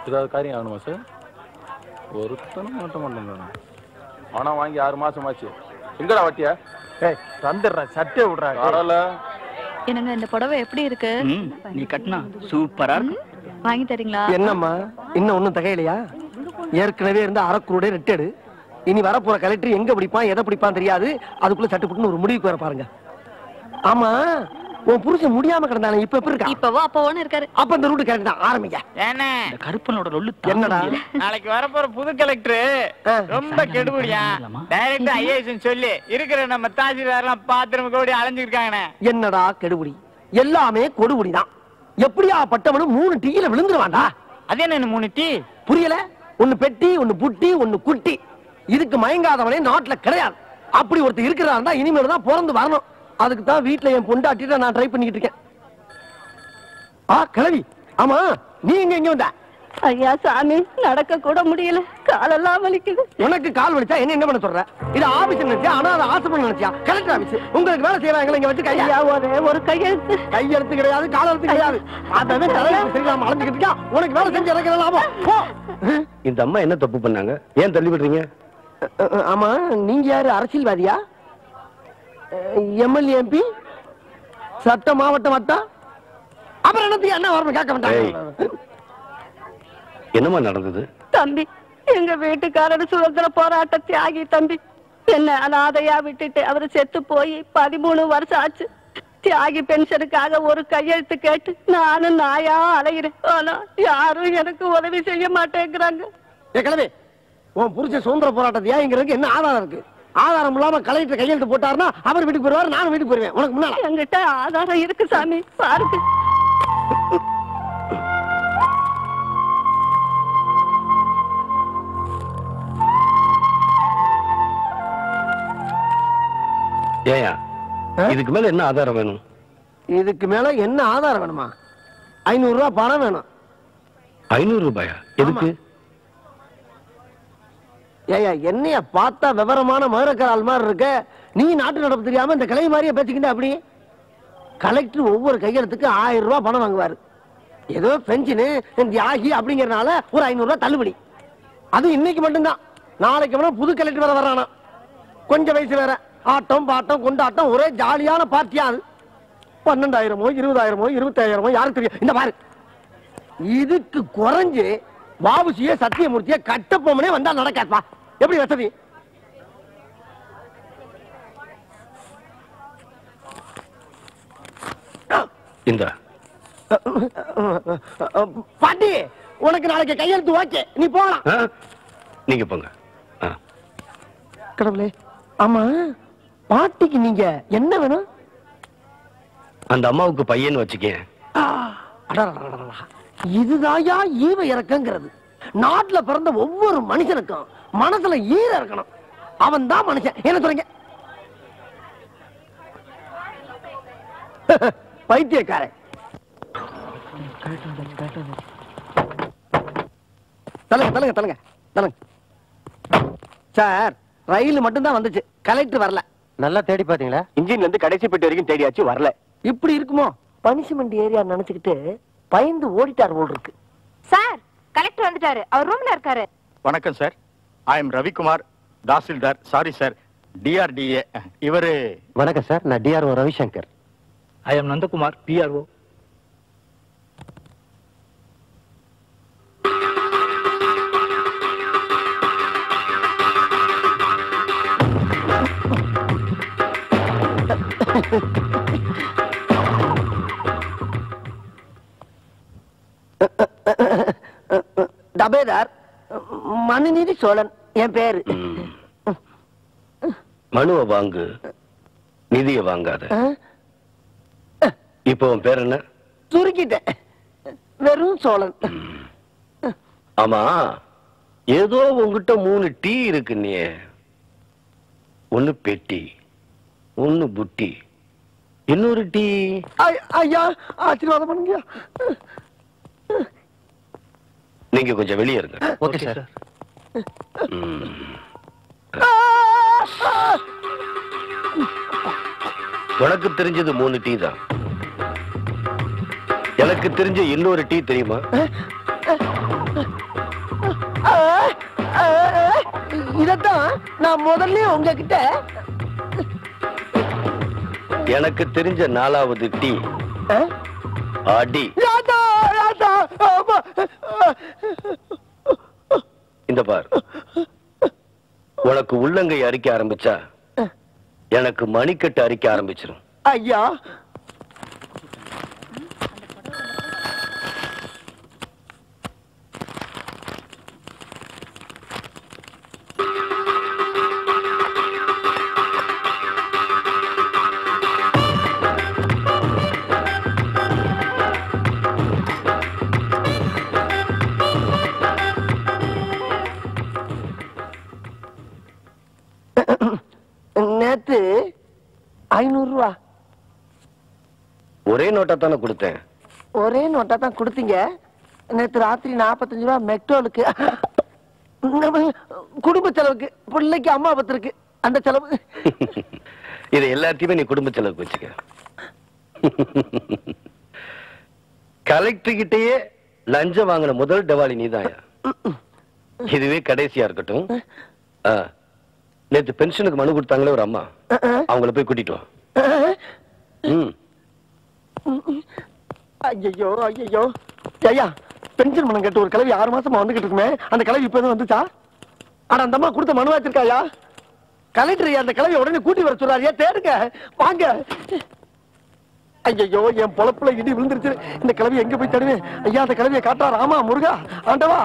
ஏதாவது காரியம் ஆகணுமா சார் ஒருத்தனும் மாட்ட மாட்டேங்கிறான் பணம் வாங்கி ஆறு மாசம் ஆச்சு எங்கடா வட்டியா ஏய் தந்துடுறேன் சட்டை விடுறா வரல என்னங்க இந்த புடவை எப்படி இருக்கு ம், நீ கட்டினா சூப்பரா இருக்கு வாங்கி தரீங்களா என்னம்மா இன்னும் ஒண்ணும் தகையிலையா ஏற்கனவே இருந்த அறக்குருடைய ரிட்டடு இனி வரப்போற கலெக்டர் எங்க பிடிப்பான் எதை பிடிப்பான் தெரியாது அதுக்குள்ள சட்டு புட்டுன்னு ஒரு முடிவுக்கு வர பாருங்க ஆமா உன் புருஷன் முடியாம கிடந்தானே இப்ப எப்படி இருக்கா இப்பவோ அப்பவோன்னு இருக்காரு அப்ப இந்த ரூட் கரெக்ட் தான் ஆரம்பிங்க ஏண்ணே இந்த கருப்பனோட லொல்லு தாங்க என்னடா? முடியல. நாளைக்கு வரப்போற புது கலெக்டர் ஆ. ரொம்ப கெடுபடியா இல்லாமா? டைரக்டா ஐஏஎஸ் சொல்லி இருக்கிற நம்ம தாசில்தார்லாம் பாத்திரம் கூடி அலைஞ்சிருக்காங்கண்ணே என்னடா கெடுபுடி எல்லாமே கொடுபுடி தான் எப்படியா பட்டவனும் மூணு டீயில விழுந்துருவான்டா அது என்ன மூணு டீ புரியல ஒன்னு பெட்டி ஒன்னு புட்டி ஒன்னு குட்டி இதுக்கு மயங்காதவனே நாட்டுல கிடையாது அப்படி ஒருத்தர் இருக்கிறாருந்தா இனிமேல் தான் பிறந்து வரணும் அதுக்கு தான் வீட்டுல என் பொண்டாட்டிட்ட நான் ட்ரை பண்ணிக்கிட்டு இருக்கேன் ஆ கிளவி ஆமா நீ எங்க எங்க வந்த ஐயா சாமி நடக்க கூட முடியல காலெல்லாம் வலிக்குது உனக்கு கால் வலிச்சா என்ன என்ன பண்ண சொல்ற இது ஆபீஸ் நினைச்சியா ஆனா அது ஆசிரமம் நினைச்சியா கலெக்டர் ஆபீஸ் உங்களுக்கு வேலை செய்யறாங்க இங்க வச்சு கையா ஒரே ஒரு கையெழுத்து கையெழுத்து கிடையாது காலெழுத்து கிடையாது அதான் தலைவர் சரியில்லாம அலைஞ்சுக்கிட்டு இருக்கா உனக்கு வேலை செஞ்சு இறக்கிற லாபம் போ இந்த அம்மா என்ன தப்பு பண்ணாங்க ஏன் தள்ளி விடுறீங்க ஆமா நீங்க யாரு அரசியல்வாதியா எம்எல்ஏ எம்பி சட்ட மாவட்ட வட்டம் அப்புறம் என்னத்துக்கு என்ன வரணும் கேட்க மாட்டாங்க என்னம்மா நடந்தது தம்பி எங்க வீட்டுக்காரர் சுதந்திர போராட்ட தியாகி தம்பி என்ன அனாதையா விட்டுட்டு அவரு செத்து போய் பதிமூணு வருஷம் ஆச்சு தியாகி பென்ஷனுக்காக ஒரு கையெழுத்து கேட்டு நானும் நாயா அலைகிறேன் ஆனா யாரும் எனக்கு உதவி செய்ய மாட்டேங்கிறாங்க ஏ கிளவி உன் புருஷன் சுதந்திர போராட்டத்தையா இங்கிறதுக்கு என்ன ஆதாரம் இருக்கு ஆதாரம் இல்லாம கலெக்டர் கையெழுத்து போட்டாருன்னா அவர் வீட்டுக்கு போயிருவாரு நானும் வீட்டுக்கு போயிருவேன் உனக்கு முன்னால என்கிட்ட ஆதாரம் இருக்கு சாமி பாருங்க ஏயா இதுக்கு மேல என்ன ஆதாரம் வேணும் இதுக்கு மேல என்ன ஆதாரம் வேணுமா ஐநூறு ரூபாய் பணம் வேணும் ஐநூறு ரூபாயா எதுக்கு ஏயா என்னைய பார்த்தா விவரமான மதுரக்கரால் மாதிரி இருக்க நீ நாட்டு நடப்பு தெரியாம இந்த கிளை மாதிரியே பேசிக்கிட்ட அப்படி கலெக்டர் ஒவ்வொரு கையெழுத்துக்கு ஆயிரம் ரூபாய் பணம் வாங்குவாரு ஏதோ பென்ஷனு தியாகி அப்படிங்கறதுனால ஒரு ஐநூறு ரூபாய் தள்ளுபடி அது இன்னைக்கு மட்டும்தான் நாளைக்கு வேணா புது கலெக்டர் வேற வர்றானா கொஞ்சம் வயசு வேற ஆட்டம் பாட்டம் கொண்டாட்டம் ஒரே ஜாலியான பார்ட்டியா அது பன்னெண்டாயிரமோ இருபதாயிரமோ இருபத்தாயிரமோ யாருக்கு தெரியும் இந்த பாரு இதுக்கு குறைஞ்சு வாவுசிய சத்தியமூர்த்திய கட்டப்பொம்மனே வந்தா நடக்காப்பா எப்படி வசதி இந்த பாட்டி உனக்கு நாளைக்கு கையெழுத்து ஓகே நீ போகலாம் ஆ? நீங்க போங்க ஆ. கடவுளே ஆமா பாட்டிக்கு நீங்க என்ன வேணும் அந்த அம்மாவுக்கு பையன் வச்சுக்கேன் ஆ, அடடடடடடா. இதுதாயா ஈவ இறக்கங்கிறது நாட்டுல பிறந்த ஒவ்வொரு மனுஷனுக்கும் மனசுல ஈர இருக்கணும் அவன் தான் மனுஷன் என்ன சொல்றீங்க பைத்தியக்காரன் தலங்க தலங்க தலங்க தலங்க சார் ரயில் மட்டும்தான் வந்துச்சு கலெக்டர் வரல நல்லா தேடி பாத்தீங்களா இன்ஜின்ல இருந்து கடைசி பெட்டி வரைக்கும் தேடியாச்சு வரல இப்படி இருக்குமோ பனிஷ்மெண்ட் ஏரியா நினைச்சுக்கிட்டு பயந்து ஓடிட்டார் போல் இருக்கு சார் கலெக்டர் வந்துட்டாரு அவர் ரூம்ல இருக்காரு வணக்கம் sir I am Ravikumar tahsildar sorry sir DRDA இவரு வணக்கம் சார் நான் DRO Ravishankar I am Nandakumar PRO டபேதார் மனுநீதி சோழன் என் பேரு ம். மனுவை வாங்கு நிதியை வாங்காத ஆ? இப்போ உன் பேர் என்ன சுருக்கிட்டேன் வெறும் சோழன் ஆமா ஏதோ உன்கிட்ட மூணு டீ இருக்கு நீ ஒண்ணு பெட்டி ஒண்ணு புட்டி இன்னொரு டீ ஐ- ஐயா ஆசீர்வாதம் பண்ணுங்க நீங்க கொஞ்சம் வெளியே இருங்க ஓகே சார் ம். உனக்கு தெரிஞ்சது மூணு டீ தான் எனக்கு தெரிஞ்ச இன்னொரு டீ தெரியுமா இதத்தான் நான் முதல்ல உங்ககிட்ட எனக்கு தெரிஞ்ச நாலாவது டீ ஆ? அடி ராதா, ராதா, ஆமா. இந்த பார் உனக்கு உள்ளங்கை அரிக்க ஆரம்பிச்சா எனக்கு மணிக்கட்டு அரிக்க ஆரம்பிச்சிரும் ஐயா நேத்து ஐநூறு ரூபா ஒரே நோட்டா தானே கொடுத்தேன் ஒரே நோட்டா தான் கொடுத்தீங்க நேத்து ராத்திரி நாற்பத்தஞ்சு ரூபா மெக்டோலுக்கு நம்ம குடும்ப செலவுக்கு பிள்ளைக்கு அம்மா பத்திருக்கு அந்த செலவு இதை எல்லாத்தையுமே நீ குடும்ப செலவுக்கு வச்சுக்க கலெக்டர் கிட்டயே லஞ்சம் வாங்கின முதல் டெவாலி நீதாயா இதுவே கடைசியா இருக்கட்டும் ஆ, நேத்து பென்ஷனுக்கு மனு கொடுத்தாங்களே ஒரு அம்மா அவங்கள போய் கூட்டிட்டு வா ம் ஐயோ ஐயோ ஐயா பென்ஷன் பணம் கேட்டு ஒரு கிளவி ஆறு மாசமா வந்துகிட்டு இருக்குமே அந்த கிளவி இப்ப எதுவும் வந்துச்சா ஆனா அந்த அம்மா கொடுத்த மனு வச்சிருக்காயா கலெக்டர் ஐயா அந்த கிளவி உடனே கூட்டி வர சொல்றாரு ஏன் தேடுங்க வாங்க ஐயோ என் பொழப்புல இடி விழுந்துருச்சு இந்த கிளவி எங்க போய் தேடுவேன் ஐயா அந்த கிளவியை காட்டா ராமா முருகா ஆண்டவா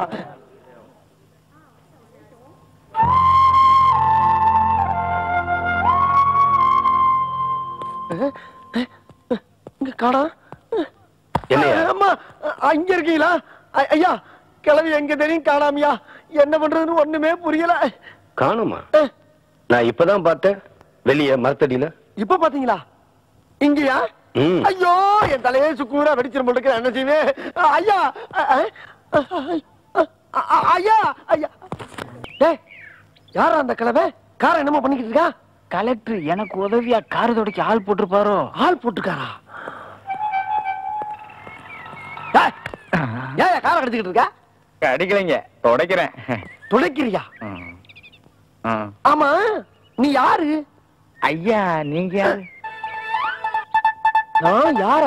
இங்க காடா என்னையா? அம்மா அங்க இருக்கீங்களா ஐ- ஐயா கிளவி எங்க தெரியும் காணாமையா என்ன பண்றதுன்னு ஒண்ணுமே புரியல காணுமா நான் இப்பதான் பார்த்தேன் வெளியே மரத்தடியில இப்ப பாத்தீங்களா இங்கயா ம். ஐயோ என் தலையே சுக்கூரா வெடிச்சிரும் போல இருக்கு, என்ன செய்வேன் ஐயா அ- அ- அ- அ- ஐயா ஐயா டேய் யாரா அந்த கிழமை காரை என்னமோ பண்ணிக்கிட்டு இருக்கா கலெக்டர் எனக்கு உதவியா கார் துடைக்க ஆள் போட்டிருப்பாரோ ஆள் போட்டுக்காரா டேய், ஏன்யா காரை எடுத்துக்கிட்டு இருக்கா அடிக்கலைங்க உடைக்கிறேன் துடைக்கிறியா ஆமா நீ யாரு ஐயா நீங்க யாரு நான் யாரா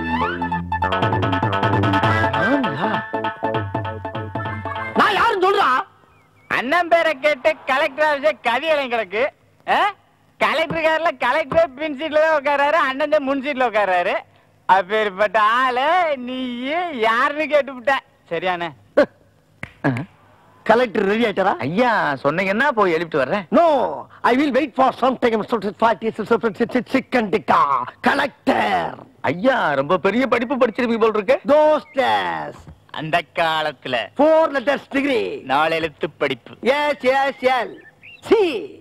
நான் யாரா? நான் யாருன்னு சொல்றா அண்ணன் பேரை கேட்டு கலெக்டர் ஆஃபீஸே கதியலையும் கிடக்கு கலெக்டர் கார்ல கலெக்டர் பின் சீட்ல தான் உட்காராரு அண்ணன் தான் முன் சீட்ல உட்காராரு அப்பேற்பட்ட ஆளு நீ யாருன்னு கேட்டுவிட்ட சரியானே கலெக்டர் ரெடி ஆயிட்டாரா ஐயா சொன்னீங்கன்னா போய் எழுப்பிட்டு வர்றேன் no I will wait for some time chicken tikka collector ஐயா ரொம்ப பெரிய படிப்பு படிச்சிருப்பீங்க போல் இருக்கு தோஸ்டர்ஸ் அந்த காலத்துல ஃபோர் லெட்டர்ஸ் டிகிரி நாலு எழுத்து படிப்பு எஸ் எஸ் எல் சி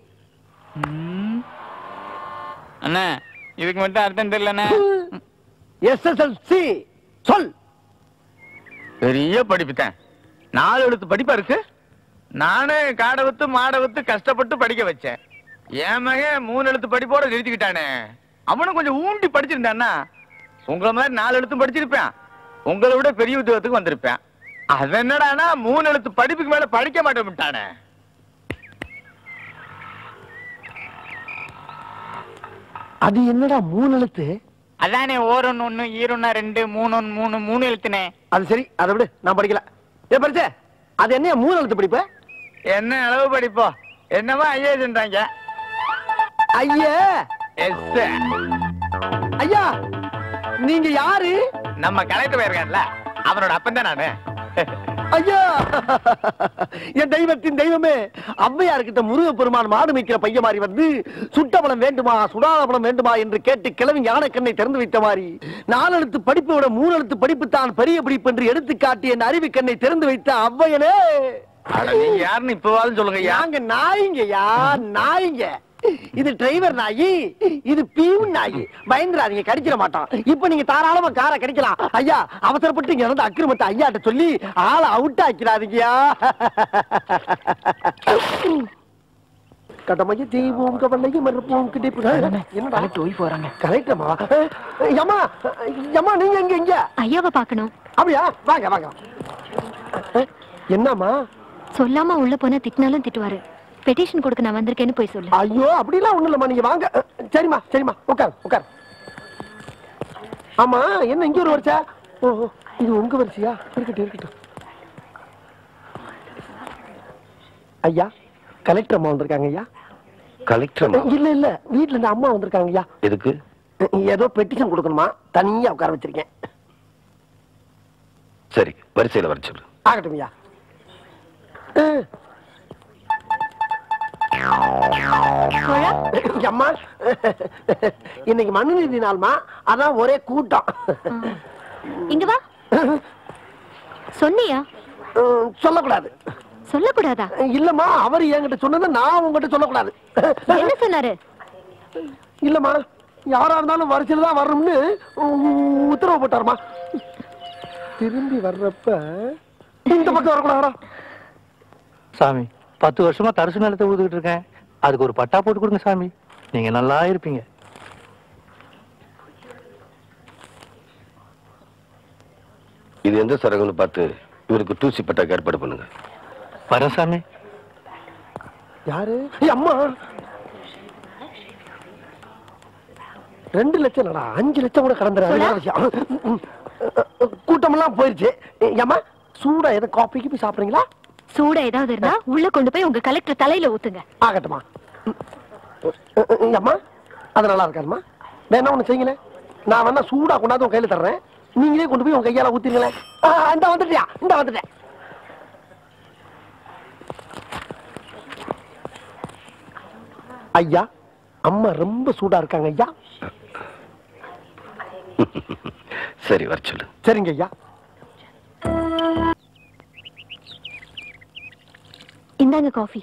அண்ணா இதுக்கு மட்டும் அர்த்தம் தெரியலண்ணே எஸ் எஸ் எல் சி சொல் பெரிய படிப்பு தான் நாலு எழுத்து படிப்பா இருக்கு நானே காடை வித்து மாடை வித்து கஷ்டப்பட்டு படிக்க வச்சேன் என் மகன் மூணு எழுத்து படிப்போட நிறுத்திக்கிட்டானே அவனும் கொஞ்சம் ஊண்டி படிச்சிருந்தான்னா உங்களை மாதிரி நாலு எழுத்தும் படிச்சிருப்பேன் உங்களை விட பெரிய உத்தியோகத்துக்கு வந்திருப்பேன் அது என்னடானா மூணு எழுத்து படிப்புக்கு மேல படிக்க மாட்டேன் விட்டானே அது என்னடா மூணு எழுத்து அதானே ஓரொன்னு ஒண்ணு ஈரொன்னா ரெண்டு மூணு மூணு மூணு எழுத்துனே அது சரி அதை விடு நான் படிக்கல ஏ படிச்சே அது என்ன மூணு எழுத்து படிப்பு என்ன அளவு படிப்போ என்னவா ஐஏஎஸ்ன்றாங்க ஐயா எஸ் ஐயா நீங்க யாரு நம்ம கலெக்டர் போயிருக்கான்ல அவனோட அப்பன் தான் நானு ஐயா என் தெய்வத்தின் தெய்வமே அவ்வையார்கிட்ட முருகப்பெருமான் மாடு மேய்க்கிற பையன் மாதிரி வந்து சுட்டபலம் வேண்டுமா சுடாதபலம் வேண்டுமா என்று கேட்டு கிழவி ஞான கண்ணை திறந்து வைத்த மாதிரி நாலெழுத்து படிப்பை விட மூணு எழுத்து படிப்பு தான் பெரிய படிப்பு என்று எடுத்து காட்டி என் அறிவு கண்ணை திறந்து வைத்த அவ்வையனே அட நீங்க யாருன்னு இப்பவாலும் சொல்லுங்க ஐயா நாங்க நாய்ங்கய்யா நாய்ங்க இது டிரைவர் நாயி இது பீவன் நாயி பயந்துராதீங்க கடிச்சிட மாட்டான் இப்ப நீங்க தாராளமா காரை கடிக்கலாம் ஐயா அவசரப்பட்டு இங்க நடந்த அக்கிரமத்தை ஐயாட்ட சொல்லி ஆளை அவுட் ஆக்கிறாதீங்கயா கடமைய தெய்வம் கவலைய மறுப்போம் கிடைப்பு என்னடா ஒய்ஃப் வராங்க கரெக்டமா யம்மா யம்மா நீங்க எங்க எங்க ஐயாவை பார்க்கணும் அப்படியா வாங்க வாங்க என்னம்மா சொல்லாம உள்ள போனா திட்டினாலும் திட்டுவாரு பெட்டிஷன் கொடுக்க நான் வந்திருக்கேன்னு போய் சொல்லு ஐயோ அப்படிலாம் ஒண்ணும் இல்லம்மா நீங்க வாங்க அஹ், சரிம்மா சரிம்மா உட்கார் உட்கார் ஆமா என்ன இங்க ஒரு வரிசை ஓ ஓ, இது உங்க வரிசையா இருக்கட்டும் இருக்கட்டும் ஐயா கலெக்டர் அம்மா வந்திருக்காங்க ஐயா கலெக்டர் இல்ல இல்ல வீட்ல இருந்து அம்மா வந்திருக்காங்க ஐயா எதுக்கு ஏதோ பெட்டிஷன் கொடுக்கணுமா தனியா உட்கார வச்சிருக்கேன் சரி வரிசையில வர சொல்லு ஆகட்டும் ஐயா அஹ். அம்மா இன்னைக்கு மனுநீதி நாள்மா அதான் ஒரே கூட்டம் இங்க வா சொன்னியா அஹ், சொல்லக்கூடாது சொல்லக்கூடாதா இல்லம்மா அவர் என்கிட்ட சொன்னதை நான் உங்ககிட்ட சொல்லக்கூடாது என்ன சொன்னாரு இல்லம்மா யாரா இருந்தாலும் வரிசையில் தான் வரணும்னு உ- உத்தரவு போட்டாருமா திரும்பி வர்றப்ப இந்த பக்கம் வரக்கூடாதா சாமி பத்து வருஷமா தரிசு நிலத்தை உழுதுகிட்டு இருக்கேன் அதுக்கு ஒரு பட்டா போட்டு கொடுங்க சாமி நீங்க நல்லா இருப்பீங்க இது எந்த சரகம்னு பார்த்து இவருக்கு டூசி பட்டாக்கு ஏற்பாடு பண்ணுங்க வரேன் சாமி யாரு ஏய், அம்மா ரெண்டு லட்சம் இல்லடா அஞ்சு லட்சம் கூட கடந்துற கூட்டமெல்லாம் போயிருச்சு ஏய், அம்மா சூடா எதுவும் காப்பி கீப்பி சாப்பிடுறீங்களா சூடா ஏதாவது இருந்தா உள்ள கொண்டு போய் உங்க கலெக்டர் தலையில ஊத்துங்க ஆகட்டுமா அம்மா அது நல்லா இருக்காதுமா வேணா ஒண்ணு செய்யுங்களேன் நான் வேணா சூடா கொண்டாந்து உங்க கையில தர்றேன் நீங்களே கொண்டு போய் உங்க கையால ஊத்திருங்களேன் ஆ, இந்த வந்துட்டியா இந்த வந்துட்டேன் ஐயா அம்மா ரொம்ப சூடா இருக்காங்க ஐயா சரி வர சொல்லு சரிங்க ஐயா இந்தாங்க காஃபி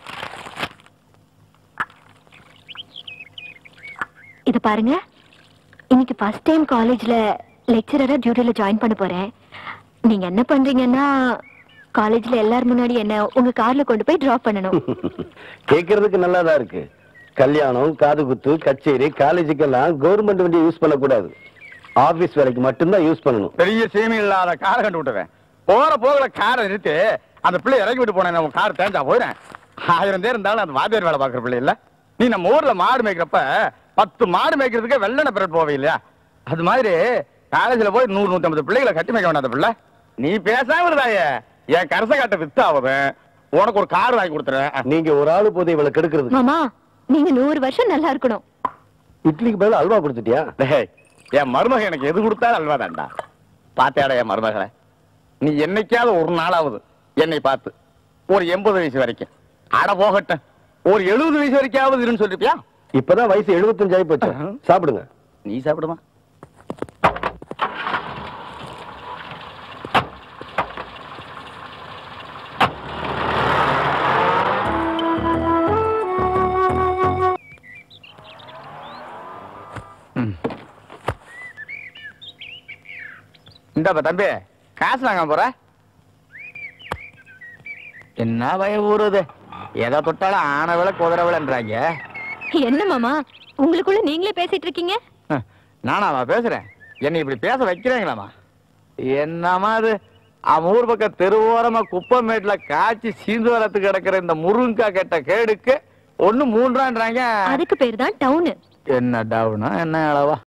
இது பாருங்க இன்னைக்கு ஃபர்ஸ்ட் டைம் காலேஜ்ல லெக்சரரா டியூட்டில ஜாயின் பண்ண போறேன் நீங்க என்ன பண்றீங்கன்னா காலேஜ்ல எல்லாரும் முன்னாடி என்ன உங்க கார்ல கொண்டு போய் டிராப் பண்ணணும் கேட்கறதுக்கு நல்லாதான் இருக்கு கல்யாணம் காது குத்து கச்சேரி காலேஜுக்கெல்லாம் கவர்மெண்ட் வண்டியை யூஸ் பண்ணக்கூடாது ஆபீஸ் வேலைக்கு மட்டும்தான் யூஸ் பண்ணணும் பெரிய சீமை இல்லாத காரை கண்டு விட்டுறேன் போற போகல காரை நிறுத்தி அந்த பிள்ளை இறக்கி விட்டு போனேன் உன் கார் தேஞ்சா போயிறேன் ஆயிரம் பேர் இருந்தாலும் அந்த வாத்தியார் வேலை பார்க்குற பிள்ளை இல்ல நீ நம்ம ஊர்ல மாடு மேய்க்கிறப்ப பத்து மாடு மேய்க்கிறதுக்கு வெள்ளன பிறட் போவே இல்லையா அது மாதிரி காலேஜ்ல போய் நூறு நூத்தி ஐம்பது பிள்ளைகளை கட்டி மேய்க்க வேண்டாம் அந்த பிள்ளை நீ பேசாம இருந்தாயே என் கரச காட்ட வித்து ஆகுது உனக்கு ஒரு கார் வாங்கி கொடுத்துறேன் நீங்க ஒரு ஆளு போது இவளை கெடுக்கிறது மாமா நீங்க நூறு வருஷம் நல்லா இருக்கணும் இட்லிக்கு பதிலா அல்வா கொடுத்துட்டியா டேய், என் மருமக எனக்கு எது கொடுத்தாலும் அல்வா தான்டா பாத்தியாடா என் மருமகளை நீ என்னைக்காவது ஒரு நாளாவது என்னை பார்த்து ஒரு எண்பது வயசு வரைக்கும் அட போகட்டும் ஒரு எழுபது வயசு வரைக்காவது இருன்னு சொல்லிருப்பியா இப்பதான் வயசு 75 ஆகி போச்சு சாப்பிடுங்க நீ சாப்பிடுமா இந்தாப்பா தம்பி காசு வாங்க போற என்ன பய ஊறுது எதை தொட்டாலும் ஆன விலை குதிரை விலைன்றாங்க என்ன மாமா உங்களுக்குள்ள நீங்களே பேசிட்டு இருக்கீங்க நானாவா பேசுறேன் என்னை இப்படி பேச வைக்கிறீங்களாமா என்னமா அது அவன் ஊர் பக்கம் தெருவோரமா குப்பமேட்ல காய்ச்சி சீந்து வரத்துக்கு கிடக்குற இந்த முருங்கக்காய் கெட்ட கேடுக்கு ஒண்ணு மூன்றான்றாங்க அதுக்கு பேர் தான் டவுனு என்ன டவுனா என்ன அளவா